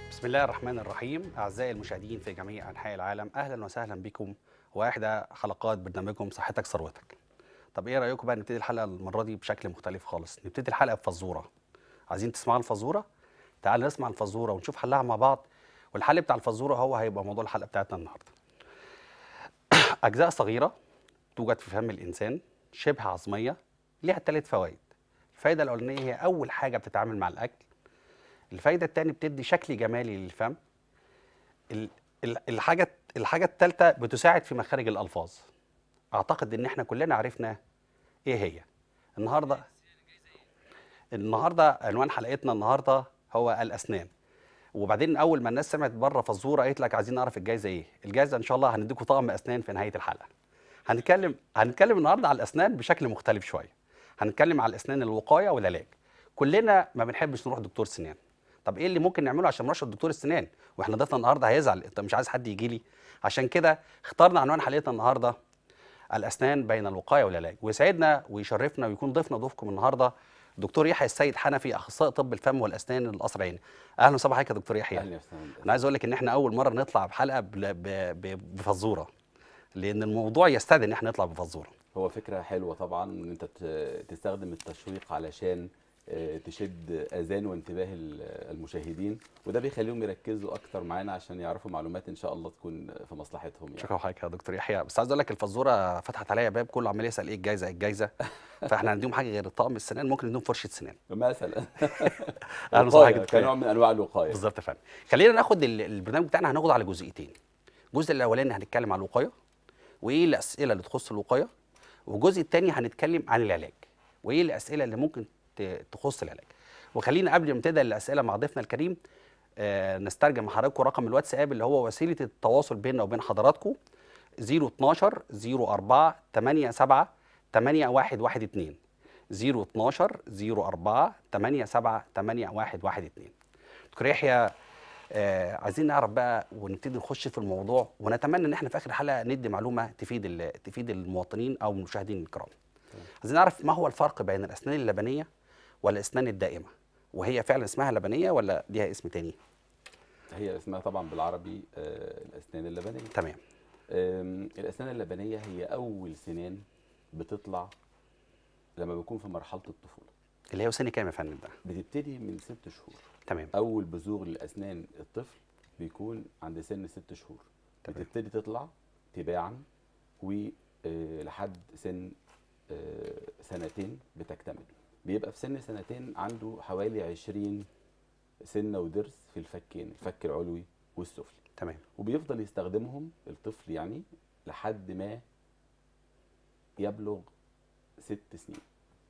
بسم الله الرحمن الرحيم أعزائي المشاهدين في جميع أنحاء العالم أهلا وسهلا بكم وإحدى حلقات برنامجكم صحتك ثروتك طب إيه رأيكم بقى نبتدي الحلقة المرة دي بشكل مختلف خالص نبتدي الحلقة بفزورة عايزين تسمعوا الفزورة تعالوا نسمع الفزورة ونشوف حلها مع بعض والحل بتاع الفزورة هو هيبقى موضوع الحلقة بتاعتنا النهاردة أجزاء صغيرة توجد في فم الإنسان شبه عظمية ليها ثلاث فوائد الفايدة الأولانية هي أول حاجة بتتعامل مع الأكل الفايدة التانية بتدي شكل جمالي للفم ال- ال- الحاجة الحاجة التالتة بتساعد في مخارج الألفاظ أعتقد إن إحنا كلنا عرفنا إيه هي النهاردة النهاردة عنوان حلقتنا النهاردة هو الأسنان وبعدين أول ما الناس سمعت بره فزورة قالت لك عايزين نعرف الجايزة إيه الجايزة إن شاء الله هنديكم طقم أسنان في نهاية الحلقة هنتكلم هنتكلم النهاردة على الأسنان بشكل مختلف شوية هنتكلم على الأسنان الوقاية والعلاج كلنا ما بنحبش نروح دكتور سنان طب ايه اللي ممكن نعمله عشان نرشد دكتور السنان واحنا ضيفنا النهارده هيزعل انت مش عايز حد يجي لي عشان كده اخترنا عنوان حلقتنا النهارده الاسنان بين الوقايه والعلاج ويسعدنا ويشرفنا ويكون ضيفنا ضيفكم النهارده دكتور يحيى السيد حنفي اخصائي طب الفم والاسنان القصر عيني اهلا وسهلا بحضرتك يا دكتور يحيى اهلا وسهلا انا عايز اقول لك ان احنا اول مره نطلع بحلقه بل- ب- ب- بفزوره لان الموضوع يستدعي ان احنا نطلع بفزوره هو فكره حلوه طبعا ان انت ت- تستخدم التشويق علشان آه، تشد اذان وانتباه ال- المشاهدين وده بيخليهم يركزوا اكتر معانا عشان يعرفوا معلومات ان شاء الله تكون في مصلحتهم يعني شكرا لحضرتك يا دكتور يحيى بس عايز اقول لك الفزوره فتحت عليا باب كله عمال يسال ايه الجايزه ايه الجايزه فاحنا هنديهم حاجه غير الطقم السنان ممكن نديهم فرشه سنان مثلا اهلا وسهلا وقاية، يا دكتور كنوع من انواع الوقايه بالظبط يا فندم خلينا ناخد ال- البرنامج بتاعنا هناخده على جزئيتين الجزء الاولاني هنتكلم على الوقايه وايه الاسئله اللي تخص الوقايه والجزء الثاني هنتكلم عن العلاج وايه الاسئله اللي ممكن ت- تخص العلاج وخلينا قبل ما نبتدي الاسئله مع ضيفنا الكريم آه نسترجع مع حضراتكم رقم الواتساب اللي هو وسيله التواصل بيننا وبين حضراتكم 012 04 87 8112 012 04 87 8112 دكتور يحيى آه عايزين نعرف بقى ونبتدي نخش في الموضوع ونتمنى ان احنا في اخر الحلقه ندي معلومه تفيد ال- تفيد المواطنين او المشاهدين الكرام. عايزين نعرف ما هو الفرق بين الاسنان اللبنيه والاسنان الدائمه وهي فعلا اسمها لبنيه ولا ليها اسم تاني؟ هي اسمها طبعا بالعربي آه، الاسنان اللبنيه تمام آم، الاسنان اللبنيه هي اول سنان بتطلع لما بيكون في مرحله الطفوله اللي هي سن كام يا فندم بقى؟ بتبتدي من ست شهور تمام اول بزوغ لاسنان الطفل بيكون عند سن ست شهور تمام. بتبتدي تطلع تباعا ولحد سن آه، سنتين بتكتمل بيبقى في سن سنتين عنده حوالي 20 سنه وضرس في الفكين الفك العلوي والسفلي تمام وبيفضل يستخدمهم الطفل يعني لحد ما يبلغ ست سنين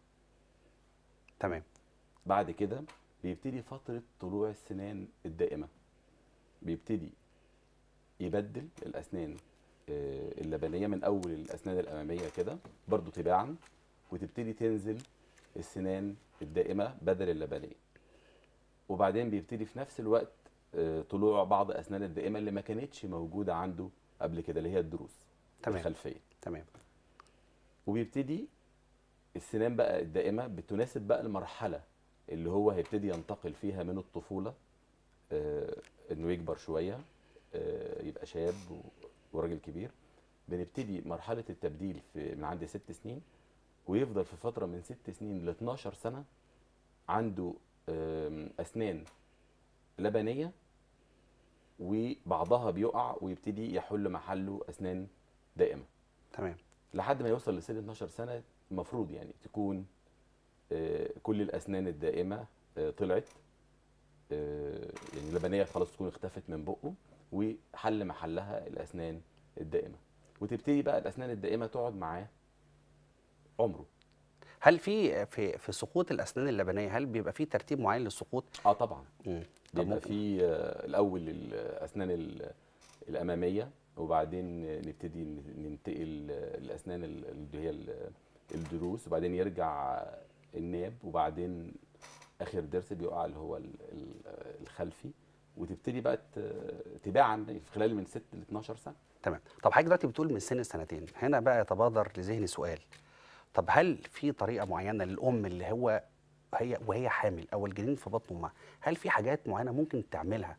تمام بعد كده بيبتدي فترة طلوع السنان الدائمة بيبتدي يبدل الأسنان آه، اللبنية من أول الأسنان الأمامية كده برضو تباعا وتبتدي تنزل السنان الدائمة بدل اللبنية وبعدين بيبتدي في نفس الوقت آه، طلوع بعض أسنان الدائمة اللي ما كانتش موجودة عنده قبل كده اللي هي الضروس تمام. الخلفية تمام وبيبتدي السنان بقى الدائمه بتناسب بقى المرحله اللي هو هيبتدي ينتقل فيها من الطفوله آه انه يكبر شويه آه يبقى شاب و- وراجل كبير بنبتدي مرحله التبديل في من عند ست سنين ويفضل في فتره من ست سنين ل 12 سنه عنده آم، اسنان لبنيه وبعضها بيقع ويبتدي يحل محله اسنان دائمه تمام لحد ما يوصل لسن 12 سنه المفروض يعني تكون آه، كل الاسنان الدائمه آه، طلعت آه، يعني اللبنيه خلاص تكون اختفت من بقه وحل محلها الاسنان الدائمه وتبتدي بقى الاسنان الدائمه تقعد معاه عمره هل في في في سقوط الاسنان اللبنيه هل بيبقى في ترتيب معين للسقوط؟ اه طبعا مم. طب بيبقى ممكن في آه، الاول الاسنان ال- الاماميه وبعدين نبتدي ننتقل الاسنان ال- اللي هي ال- الضروس وبعدين يرجع الناب وبعدين اخر ضرس بيقع اللي هو ال- ال- الخلفي وتبتدي بقى ت- تباعا في خلال من 6 ل 12 سنه تمام طب حضرتك دلوقتي بتقول من سن سنتين هنا بقى يتبادر لذهني سؤال طب هل في طريقه معينه للام اللي هو هي وهي حامل او الجنين في بطن امها هل في حاجات معينه ممكن تعملها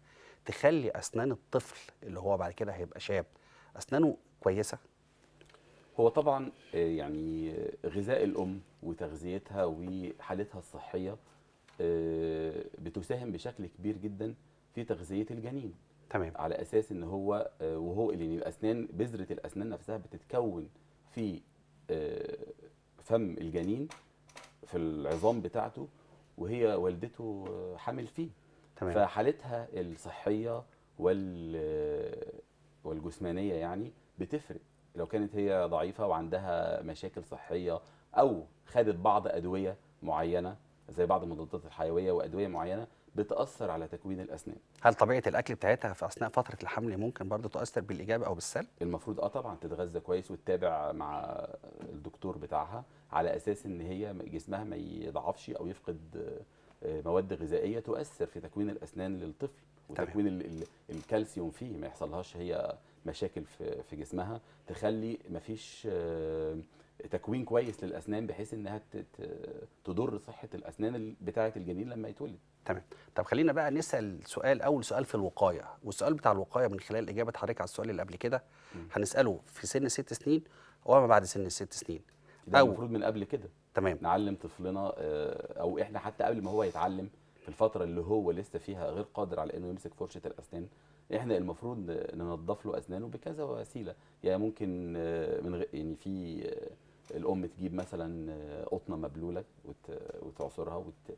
تخلي اسنان الطفل اللي هو بعد كده هيبقى شاب اسنانه كويسه هو طبعا آه، يعني آه، غذاء الام وتغذيتها وحالتها الصحيه آه، بتساهم بشكل كبير جدا في تغذيه الجنين تمام على اساس ان هو آه، وهو لان الاسنان بذره الاسنان نفسها بتتكون في آه، فم الجنين في العظام بتاعته وهي والدته آه، حامل فيه تمام فحالتها الصحيه وال والجسمانيه يعني بتفرق لو كانت هي ضعيفه وعندها مشاكل صحيه او خدت بعض ادويه معينه زي بعض المضادات الحيويه وادويه معينه بتاثر على تكوين الاسنان هل طبيعه الاكل بتاعتها في اثناء فتره الحمل ممكن برضو تؤثر بالايجاب او بالسلب المفروض اه طبعا تتغذى كويس وتتابع مع الدكتور بتاعها على اساس ان هي جسمها ما يضعفش او يفقد آه، مواد غذائيه تؤثر في تكوين الاسنان للطفل وتكوين ال- ال- الكالسيوم فيه ما يحصلهاش هي مشاكل في في جسمها تخلي مفيش آه، تكوين كويس للاسنان بحيث انها ت- ت- تضر صحه الاسنان ال- بتاعه الجنين لما يتولد تمام طب خلينا بقى نسال سؤال اول سؤال في الوقايه والسؤال بتاع الوقايه من خلال اجابه حضرتك على السؤال اللي قبل كده مم. هنساله في سن ست سنين وما بعد سن الست سنين ده أو- المفروض من قبل كده تمام نعلم طفلنا آه، او احنا حتى قبل ما هو يتعلم في الفتره اللي هو لسه فيها غير قادر على انه يمسك فرشه الاسنان احنا المفروض ن- ننظف له اسنانه بكذا وسيله يعني ممكن آه، من غ... يعني في آه، الام تجيب مثلا آه، قطنه مبلوله وت... وتعصرها وت...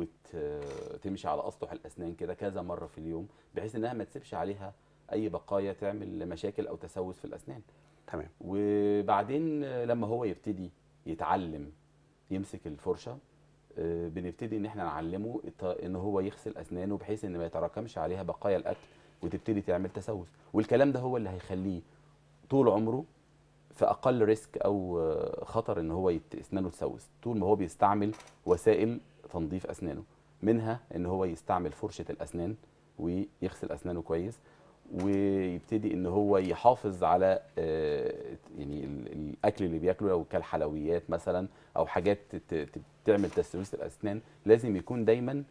وتمشي على اسطح الاسنان كده كذا مره في اليوم بحيث انها ما تسيبش عليها اي بقايا تعمل مشاكل او تسوس في الاسنان تمام وبعدين لما هو يبتدي يتعلم يمسك الفرشه آه، بنبتدي ان احنا نعلمه الط- ان هو يغسل اسنانه بحيث ان ما يتراكمش عليها بقايا الاكل وتبتدي تعمل تسوس والكلام ده هو اللي هيخليه طول عمره في اقل ريسك او آه، خطر ان هو يت- اسنانه تسوس طول ما هو بيستعمل وسائل تنظيف اسنانه منها ان هو يستعمل فرشه الاسنان ويغسل اسنانه كويس ويبتدي ان هو يحافظ على آه، يعني ال- الاكل اللي بياكله لو كل حلويات مثلا او حاجات ت- ت- تعمل تسويس الاسنان لازم يكون دايما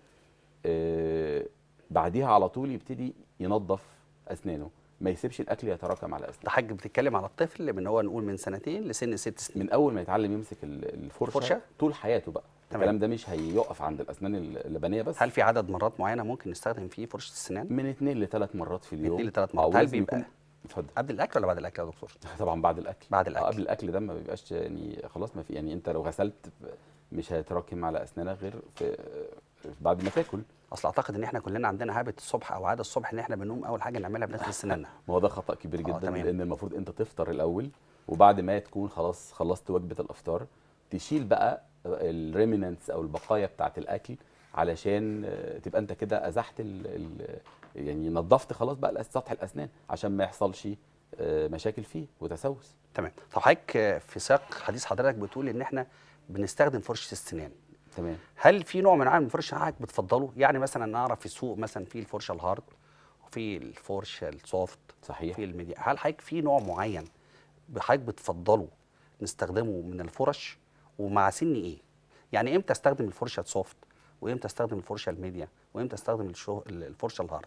آه، بعديها على طول يبتدي ينظف اسنانه ما يسيبش الاكل يتراكم على اسنانه ده حاج بتتكلم على الطفل من هو نقول من سنتين لسن ست سنين من اول ما يتعلم يمسك ال- الفرشه فرشة؟ طول حياته بقى تمام. الكلام ده مش هيقف عند الاسنان اللبنيه بس هل في عدد مرات معينه ممكن نستخدم فيه فرشه السنان من اثنين لثلاث مرات في اليوم اتنين لثلاث آه، مرات. هل ولازم بيبقى يكون- اتفضل قبل الاكل ولا بعد الاكل يا دكتور طبعا بعد الاكل بعد آه، الاكل قبل الاكل ده ما بيبقاش يعني خلاص ما في يعني انت لو غسلت مش هيتراكم على اسنانك غير في بعد ما تاكل اصل اعتقد ان احنا كلنا عندنا هابت الصبح او عاده الصبح ان احنا بنقوم اول حاجه نعملها بنغسل سناننا ما هو ده خطا كبير آه، جدا تمام. لان المفروض انت تفطر الاول وبعد ما تكون خلاص خلصت وجبه الافطار تشيل بقى الريمينانتس او البقايا بتاعه الاكل علشان آه، تبقى انت كده ازحت ال ال يعني نظفت خلاص بقى الأس- سطح الاسنان عشان ما يحصلش آه، مشاكل فيه وتسوس تمام طب حضرتك آه، في سياق حديث حضرتك بتقول ان احنا بنستخدم فرشه السنان تمام هل في نوع من انواع الفرشه حضرتك بتفضله يعني مثلا نعرف في السوق مثلا في الفرشه الهارد وفي الفرشه السوفت صحيح في الميديا هل حضرتك في نوع معين حضرتك بتفضله نستخدمه من الفرش ومع سن ايه يعني امتى استخدم الفرشه السوفت وامتى استخدم الفرشه الميديا وامتى استخدم الشو... الفرشه الهارد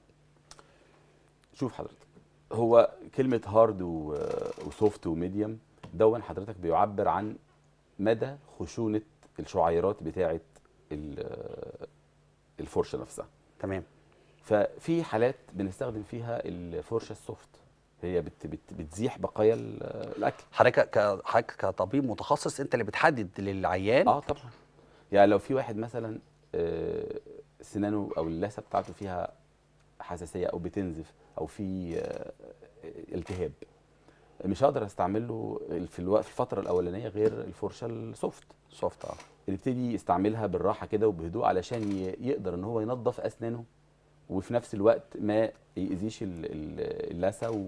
شوف حضرتك هو كلمة هارد و- وسوفت وميديوم دون حضرتك بيعبر عن مدى خشونة الشعيرات بتاعة ال- الفرشة نفسها تمام ففي حالات بنستخدم فيها الفرشة السوفت هي بت بت بتزيح بقايا ال- الأكل حضرتك ك- حضرتك كطبيب متخصص انت اللي بتحدد للعيان اه طبعا يعني لو في واحد مثلا آه، سنانه او اللثه بتاعته فيها حساسيه او بتنزف او في آه، التهاب مش هقدر استعمل له في الوقت في الفتره الاولانيه غير الفرشه السوفت سوفت اه يبتدي يستعملها بالراحه كده وبهدوء علشان ي- يقدر ان هو ينظف اسنانه وفي نفس الوقت ما يأذيش ال- ال- اللثه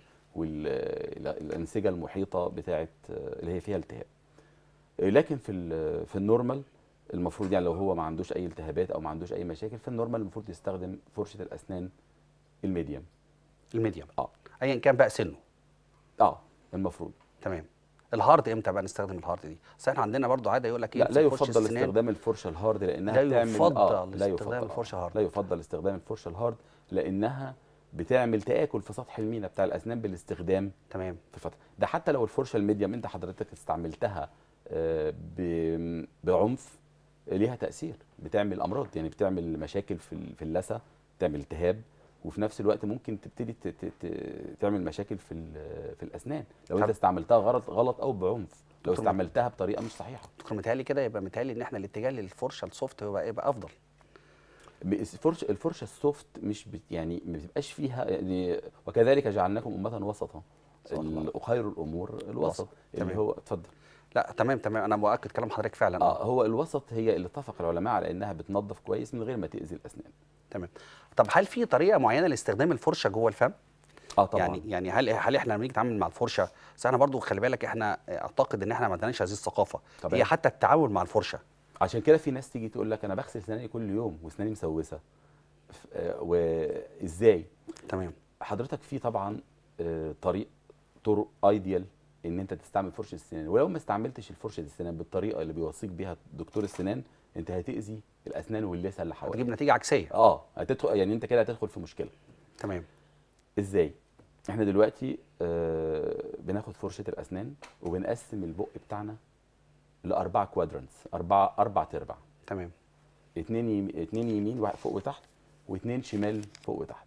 والانسجه المحيطه بتاعه اللي هي فيها التهاب لكن في ال- في النورمال المفروض يعني لو هو ما عندوش اي التهابات او ما عندوش اي مشاكل في النورمال المفروض يستخدم فرشه الاسنان الميديم الميديم اه ايا كان بقى سنه اه المفروض تمام الهارد امتى بقى نستخدم الهارد دي اصل احنا عندنا برضو عاده يقول لك لا لا امسك فرشة يفضل السنان. استخدام الفرشه الهارد لانها لا بتعمل يفضل لا استخدام يفضل الفرشة آه، هارد. لا يفضل استخدام الفرشه الهارد لانها بتعمل تاكل في سطح المينا بتاع الاسنان بالاستخدام تمام في الفتره ده حتى لو الفرشه الميديم انت حضرتك استعملتها آه، ب- بعنف ليها تاثير بتعمل امراض يعني بتعمل مشاكل في ال- في اللثه بتعمل التهاب وفي نفس الوقت ممكن تبتدي ت- ت- ت- تعمل مشاكل في ال- في الاسنان لو انت طب- استعملتها غلط غلط او بعنف لو دكتور استعملتها بطريقه مش صحيحه دكتور متهيألي كده يبقى متهيألي ان احنا الاتجاه للفرشه السوفت يبقى يبقى افضل الفرشه الفرشه السوفت مش بت يعني ما بتبقاش فيها يعني وكذلك جعلناكم امه وسطا صلى الله عليه ال- خير الامور الوسط اللي تمام. هو اتفضل لا تمام تمام انا مؤكد كلام حضرتك فعلا اه هو الوسط هي اللي اتفق العلماء على انها بتنظف كويس من غير ما تاذي الاسنان تمام طب هل في طريقه معينه لاستخدام الفرشه جوه الفم اه طبعا يعني يعني هل هل احنا لما نيجي نتعامل مع الفرشه بس احنا برضو خلي بالك احنا اعتقد ان احنا ما عندناش هذه الثقافه طبعاً. هي حتى التعامل مع الفرشه عشان كده في ناس تيجي تقول لك انا بغسل اسناني كل يوم واسناني مسوسه ف- آه، وازاي تمام حضرتك في طبعا آه، طريق طرق ايديال ان انت تستعمل فرشه السنان ولو ما استعملتش الفرشه السنان بالطريقه اللي بيوصيك بيها دكتور السنان انت هتاذي الاسنان واللثه اللي حواليك هتجيب نتيجه عكسيه اه هتدخل يعني انت كده هتدخل في مشكله تمام ازاي احنا دلوقتي آه بناخد فرشه الاسنان وبنقسم البق بتاعنا لاربع كوادرانتس اربع اربع تربع تمام اتنين يم... اتنين يمين واحد فوق وتحت واتنين شمال فوق وتحت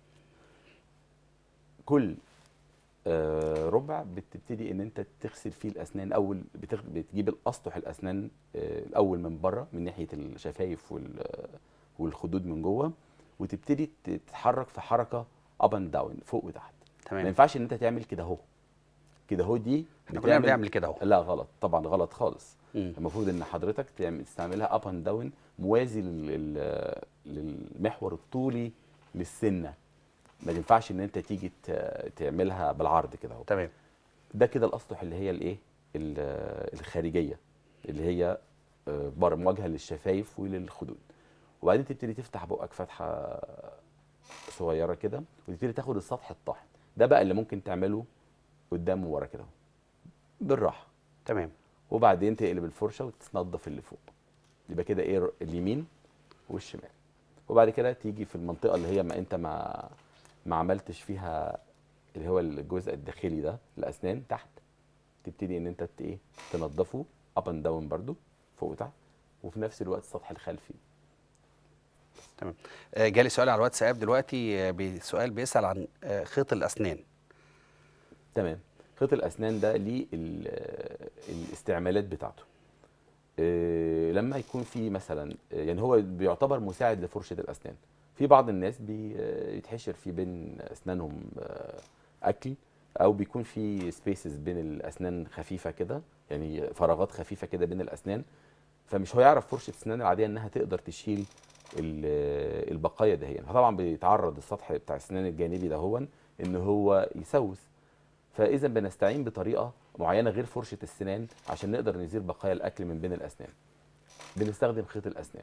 كل آه ربع بتبتدي ان انت تغسل فيه الاسنان اول بتغ... بتجيب الاسطح الاسنان آه الاول من بره من ناحيه الشفايف وال... والخدود من جوه وتبتدي تتحرك في حركه اب اند داون فوق وتحت ما تمام ينفعش ان انت تعمل كده اهو كده اهو دي احنا كلنا بنعمل كده اهو لا غلط طبعا غلط خالص مم. المفروض ان حضرتك تعمل تستعملها اب اند داون موازي لل- لل- للمحور الطولي للسنه ما ينفعش ان انت تيجي ت- تعملها بالعرض كده اهو تمام ده كده الاسطح اللي هي الايه ال- الخارجيه اللي هي آه، بر مواجهه للشفايف وللخدود وبعدين تبتدي تفتح بقك فتحه صغيره كده وتبتدي تاخد السطح الطاحن ده بقى اللي ممكن تعمله قدام وورا كده اهو بالراحه تمام وبعدين تقلب الفرشه وتنضف اللي فوق يبقى كده ايه اليمين والشمال وبعد كده تيجي في المنطقه اللي هي ما انت ما ما عملتش فيها اللي هو الجزء الداخلي ده الاسنان تحت تبتدي ان انت ت- ايه تنضفه اب اند داون برده فوق وتحت وفي نفس الوقت السطح الخلفي تمام آه، جالي سؤال على الواتساب دلوقتي آه، بي- سؤال بيسال عن آه، خيط الاسنان تمام خيط الاسنان ده ليه ال- الاستعمالات بتاعته إيه، لما يكون في مثلا يعني هو بيعتبر مساعد لفرشه الاسنان في بعض الناس بيتحشر في بين اسنانهم آه، اكل او بيكون في سبيسز بين الاسنان خفيفه كده يعني فراغات خفيفه كده بين الاسنان فمش هيعرف فرشه الاسنان العاديه انها تقدر تشيل ال- البقايا دهيا فطبعا بيتعرض السطح بتاع السنان الجانبي دهون ان هو يسوس فاذا بنستعين بطريقه معينه غير فرشه السنان عشان نقدر نزيل بقايا الاكل من بين الاسنان بنستخدم خيط الاسنان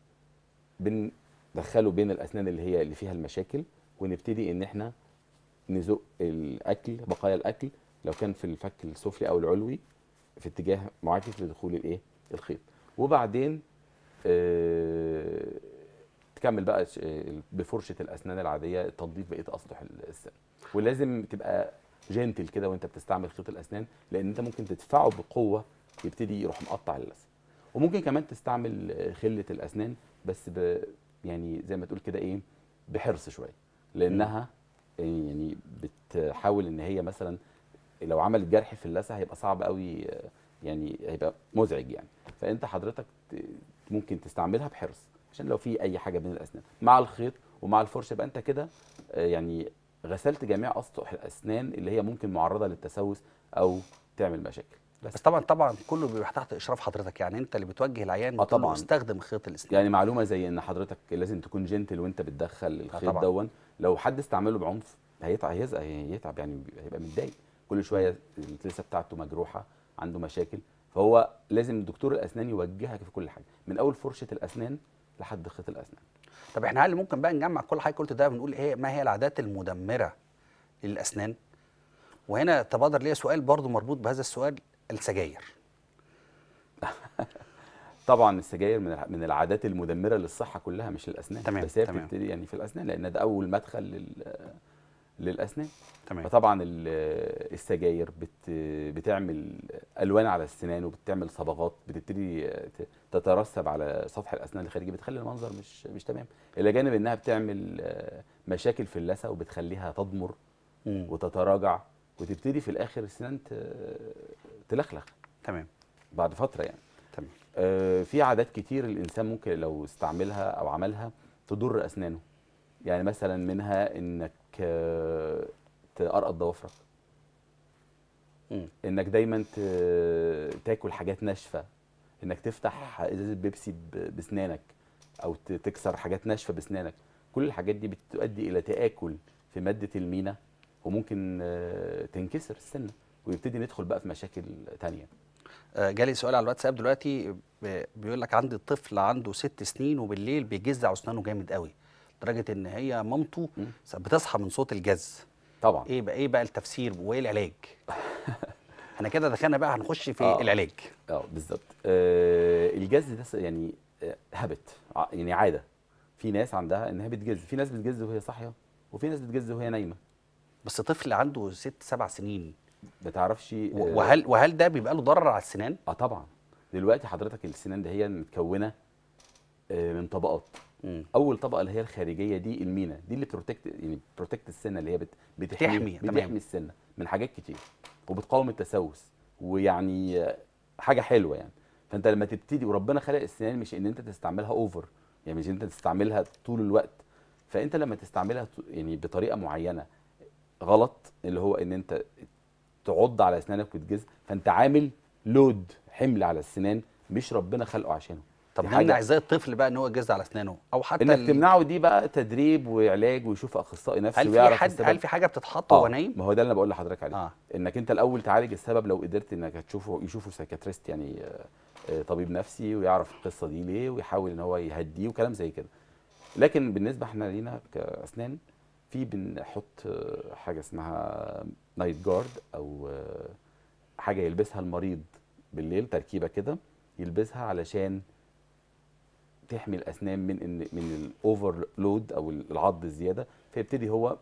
بندخله بين الاسنان اللي هي اللي فيها المشاكل ونبتدي ان احنا نزق الاكل بقايا الاكل لو كان في الفك السفلي او العلوي في اتجاه معاكس لدخول الايه الخيط وبعدين آه تكمل بقى ش- آه، بفرشه الاسنان العاديه تنظيف بقيه اسطح السن ولازم تبقى جنتل كده وانت بتستعمل خيط الاسنان لان انت ممكن تدفعه بقوه يبتدي يروح مقطع اللثه وممكن كمان تستعمل آه، خله الاسنان بس ب يعني زي ما تقول كده ايه بحرص شويه لانها يعني بتحاول ان هي مثلا لو عملت جرح في اللثه هيبقى صعب قوي آه، يعني هيبقى مزعج يعني فانت حضرتك ت- ممكن تستعملها بحرص عشان لو في اي حاجه بين الاسنان مع الخيط ومع الفرشه يبقى انت كده آه، يعني غسلت جميع اسطح الاسنان اللي هي ممكن معرضه للتسوس او تعمل مشاكل بس طبعا طبعا كله بيبقى تحت اشراف حضرتك يعني انت اللي بتوجه العيان آه بتقول له طبعاً. استخدم خيط الاسنان يعني معلومه زي ان حضرتك لازم تكون جنتل وانت بتدخل الخيط طبعاً. دون لو حد استعمله بعنف هيتعب هيزق هيتعب يعني هيبقى متضايق كل شويه اللثه بتاعته مجروحه عنده مشاكل فهو لازم دكتور الاسنان يوجهك في كل حاجه من اول فرشه الاسنان لحد خيط الاسنان طب احنا هل ممكن بقى نجمع كل حاجه قلت ده بنقول ايه ما هي العادات المدمره للاسنان وهنا تبادر لي سؤال برضو مربوط بهذا السؤال السجاير طبعا السجاير من الع- من العادات المدمره للصحه كلها مش للاسنان تمام، بس هي تمام. بتبتدي يعني في الاسنان لان ده اول مدخل لل للاسنان تمام فطبعا ال- السجاير بت بتعمل الوان على السنان وبتعمل صبغات بتبتدي ت- تترسب على سطح الاسنان الخارجي بتخلي المنظر مش مش تمام الى جانب انها بتعمل آه، مشاكل في اللثه وبتخليها تضمر مم. وتتراجع وتبتدي في الاخر السنان ت- تلخلخ تمام بعد فتره يعني تمام آه، في عادات كتير الانسان ممكن لو استعملها او عملها تضر اسنانه يعني مثلا منها انك آه، تقرقط ضوافرك مم. انك دايما ت- تاكل حاجات ناشفه انك تفتح ازازه بيبسي ب- بسنانك او ت- تكسر حاجات ناشفه بسنانك كل الحاجات دي بتؤدي الى تاكل في ماده المينا وممكن آه، تنكسر السنه ويبتدي ندخل بقى في مشاكل تانية آه، جالي سؤال على الواتساب دلوقتي ب- بيقول لك عندي طفل عنده ست سنين وبالليل بيجز اسنانه جامد قوي لدرجه ان هي مامته مم. بتصحى من صوت الجز طبعا ايه بقى ايه بقى التفسير وايه العلاج احنا كده دخلنا بقى هنخش في آه. العلاج اه بالظبط آه الجز ده س- يعني هابت يعني عاده في ناس عندها انها بتجز في ناس بتجز وهي صاحيه وفي ناس بتجز وهي نايمه بس طفل عنده ست سبع سنين ما تعرفش آه، و- وهل وهل ده بيبقى له ضرر على السنان اه طبعا دلوقتي حضرتك السنان ده هي متكونه آه، من طبقات مم. اول طبقه اللي هي الخارجيه دي المينا دي اللي بروتكت يعني بروتكت السنه اللي هي بت بتحمي بتحمي، تمام. بتحمي السنه من حاجات كتير وبتقاوم التسوس ويعني آه، حاجه حلوه يعني فانت لما تبتدي وربنا خلق السنان مش ان انت تستعملها اوفر يعني مش ان انت تستعملها طول الوقت فانت لما تستعملها ط- يعني بطريقه معينه غلط اللي هو ان انت تعض على اسنانك وتجز فانت عامل لود حمل على السنان مش ربنا خلقه عشانه طب دي نمنع حاجة- ازاي الطفل بقى ان هو يجز على اسنانه او حتى انك ال- تمنعه دي بقى تدريب وعلاج ويشوف اخصائي نفسي هل في ويعرف حد السبب. هل في حاجه بتتحط آه، وهو نايم ما هو ده اللي انا بقول لحضرتك عليه اه انك انت الاول تعالج السبب لو قدرت انك هتشوفه يشوفه سايكاتريست يعني آه، آه، طبيب نفسي ويعرف القصه دي ليه ويحاول ان هو يهديه وكلام زي كده لكن بالنسبه احنا لينا كاسنان في بنحط آه، حاجه اسمها نايت جارد او آه، حاجه يلبسها المريض بالليل تركيبه كده يلبسها علشان تحمي الاسنان من ان من الاوفر لود او العض الزياده فيبتدي هو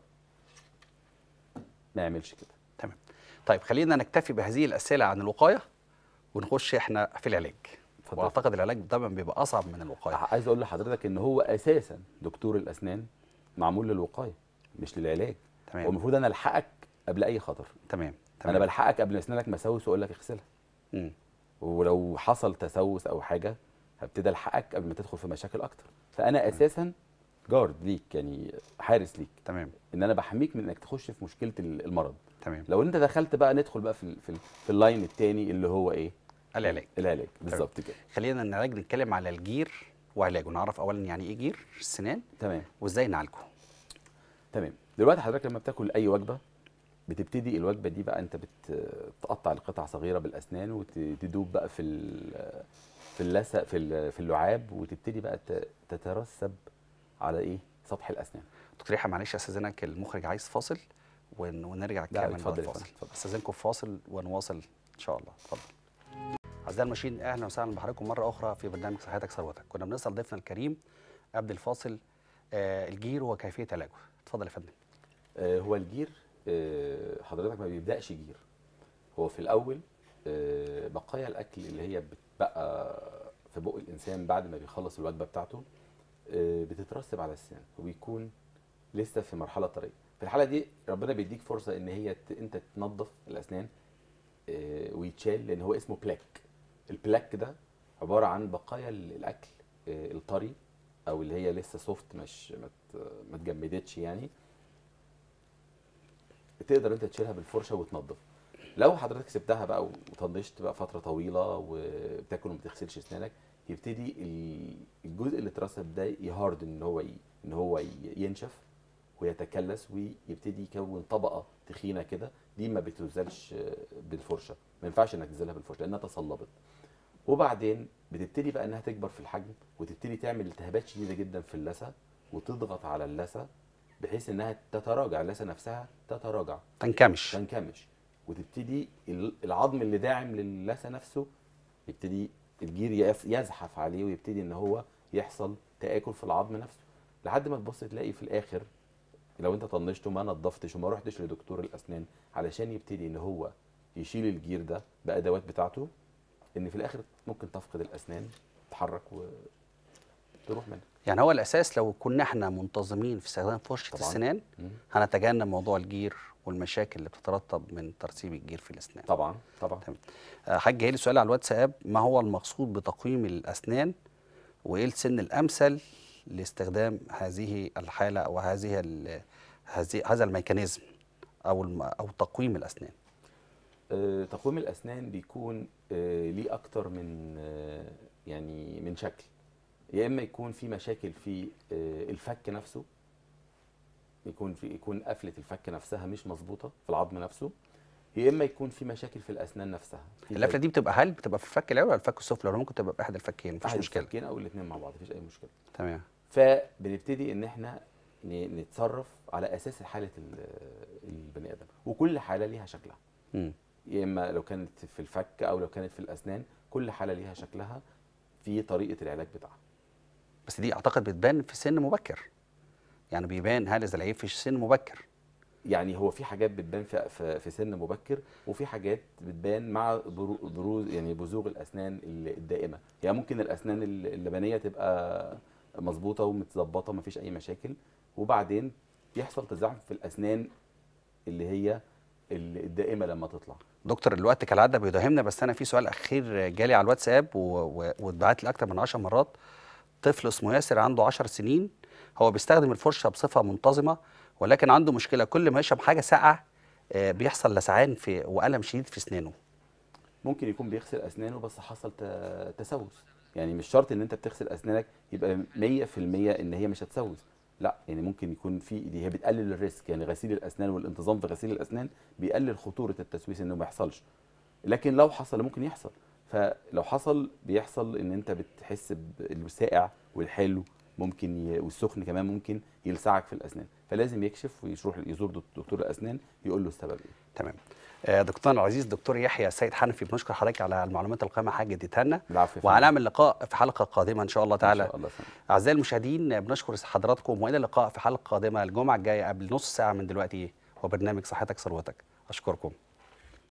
ما يعملش كده تمام طيب خلينا نكتفي بهذه الاسئله عن الوقايه ونخش احنا في العلاج اتفضل. واعتقد العلاج طبعا بيبقى اصعب من الوقايه عايز اقول لحضرتك ان هو اساسا دكتور الاسنان معمول للوقايه مش للعلاج تمام. هو المفروض انا الحقك قبل اي خطر تمام انا بلحقك قبل ما اسنانك مسوس واقول لك اغسلها مم. ولو حصل تسوس او حاجه هبتدي الحقك قبل ما تدخل في مشاكل اكتر فانا اساسا جارد ليك يعني حارس ليك تمام ان انا بحميك من انك تخش في مشكله المرض تمام لو انت دخلت بقى ندخل بقى في ال- في, ال- في اللاين التاني اللي هو ايه العلاج العلاج بالظبط كده خلينا العلاج نتكلم على الجير وعلاجه نعرف اولا يعني ايه جير السنان تمام وازاي نعالجه تمام دلوقتي حضرتك لما بتاكل اي وجبه بتبتدي الوجبه دي بقى انت بتقطع لقطع صغيره بالاسنان وتدوب بقى في ال- في اللثه في ال- في اللعاب وتبتدي بقى ت- تترسب على ايه سطح الاسنان دكتور يحيى معلش استاذنك المخرج عايز فاصل ون- ونرجع لا، نكمل اتفضل بعد يا الفاصل فندم، اتفضل. استاذنكم في فاصل ونواصل ان شاء الله اتفضل اعزائي المشاهدين اهلا وسهلا بحضراتكم مره اخرى في برنامج صحتك ثروتك كنا بنسال ضيفنا الكريم قبل الفاصل آه الجير وكيفيه علاجه اتفضل يا فندم آه، هو الجير آه، حضرتك ما بيبداش جير هو في الاول آه، بقايا الاكل اللي هي بتبقى في بق الانسان بعد ما بيخلص الوجبه بتاعته آه، بتترسب على السنان وبيكون لسه في مرحله طريه في الحاله دي ربنا بيديك فرصه ان هي ت- انت تنظف الاسنان آه، ويتشال لان هو اسمه بلاك البلاك ده عباره عن بقايا ال- الاكل آه، الطري او اللي هي لسه سوفت مش ما ت- ما اتجمدتش يعني تقدر انت تشيلها بالفرشه وتنظف لو حضرتك سبتها بقى وطنشت بقى فتره طويله وبتاكل وما بتغسلش اسنانك يبتدي ال- الجزء اللي اترسب ده يهارد ان هو ي- ان هو ي- ينشف ويتكلس ويبتدي يكون طبقه تخينه كده دي ما بتزالش آه، بالفرشه ما ينفعش انك تنزلها بالفرشه لانها تصلبت وبعدين بتبتدي بقى انها تكبر في الحجم وتبتدي تعمل التهابات شديده جدا في اللثه وتضغط على اللثه بحيث انها تتراجع اللثه نفسها تتراجع تنكمش تنكمش وتبتدي ال- العظم اللي داعم للثه نفسه يبتدي الجير يف- يزحف عليه ويبتدي ان هو يحصل تآكل في العظم نفسه لحد ما تبص تلاقي في الاخر لو انت طنشت وما نظفتش وما رحتش لدكتور الاسنان علشان يبتدي ان هو يشيل الجير ده بادوات بتاعته ان في الاخر ممكن تفقد الاسنان تتحرك وتروح منك يعني هو الاساس لو كنا احنا منتظمين في استخدام فرشه طبعاً. السنان مم. هنتجنب موضوع الجير والمشاكل اللي بتترتب من ترسيب الجير في الاسنان طبعا طبعا تمام. آه، حاج جاي لي سؤال على الواتساب ما هو المقصود بتقويم الاسنان وايه السن الامثل لاستخدام هذه الحاله او هذه ال- هذه هذا الميكانيزم او الم او تقويم الاسنان آه، تقويم الاسنان بيكون آه، ليه اكتر من آه، يعني من شكل يا اما يكون في مشاكل في آه، الفك نفسه يكون في يكون قفله الفك نفسها مش مظبوطه في العظم نفسه يا اما يكون في مشاكل في الاسنان نفسها في القفله دي بتبقى هل بتبقى في الفك العلوي ولا الفك السفلي ولا ممكن تبقى في احد الفكين مفيش أحد مشكله الفكين او الاثنين مع بعض مفيش اي مشكله تمام فبنبتدي ان احنا ن- نتصرف على اساس حاله ال- البني ادم وكل حاله ليها شكلها مم. يا اما لو كانت في الفك او لو كانت في الاسنان كل حاله ليها شكلها في طريقه العلاج بتاعها بس دي اعتقد بتبان في سن مبكر يعني بيبان هل العيب في سن مبكر يعني هو في حاجات بتبان في في, في سن مبكر وفي حاجات بتبان مع برو- بروز يعني بزوغ الاسنان ال- الدائمه يعني ممكن الاسنان ال- اللبنيه تبقى مظبوطه ومتظبطه مفيش اي مشاكل وبعدين يحصل تزاحم في الاسنان اللي هي ال- الدائمه لما تطلع دكتور الوقت كالعاده بيداهمنا بس انا في سؤال اخير جالي على الواتساب و- و- واتبعت لي اكتر من 10 مرات طفل اسمه ياسر عنده 10 سنين هو بيستخدم الفرشه بصفه منتظمه ولكن عنده مشكله كل ما يشرب حاجه ساقعه آه، بيحصل لسعان في والم شديد في اسنانه ممكن يكون بيغسل اسنانه بس حصل ت- تسوس يعني مش شرط ان انت بتغسل اسنانك يبقى 100% ان هي مش هتسوس لا يعني ممكن يكون في دي هي بتقلل الريسك يعني غسيل الاسنان والانتظام في غسيل الاسنان بيقلل خطوره التسويس انه ما يحصلش لكن لو حصل ممكن يحصل فلو حصل بيحصل ان انت بتحس بالساقع والحلو ممكن ي... والسخن كمان ممكن يلسعك في الاسنان فلازم يكشف ويروح يزور دك- دكتور الاسنان يقول له السبب ايه تمام آه، دكتورنا العزيز دكتور يحيى سيد حنفي بنشكر حضرتك على المعلومات القيمه حاجه اديتها لنا العفو يا فندم. وهنعمل لقاء في حلقه قادمه ان شاء الله ان تعالى شاء الله يا فندم. اعزائي المشاهدين بنشكر حضراتكم والى اللقاء في حلقه قادمه الجمعه الجايه قبل نص ساعه من دلوقتي وبرنامج صحتك ثروتك اشكركم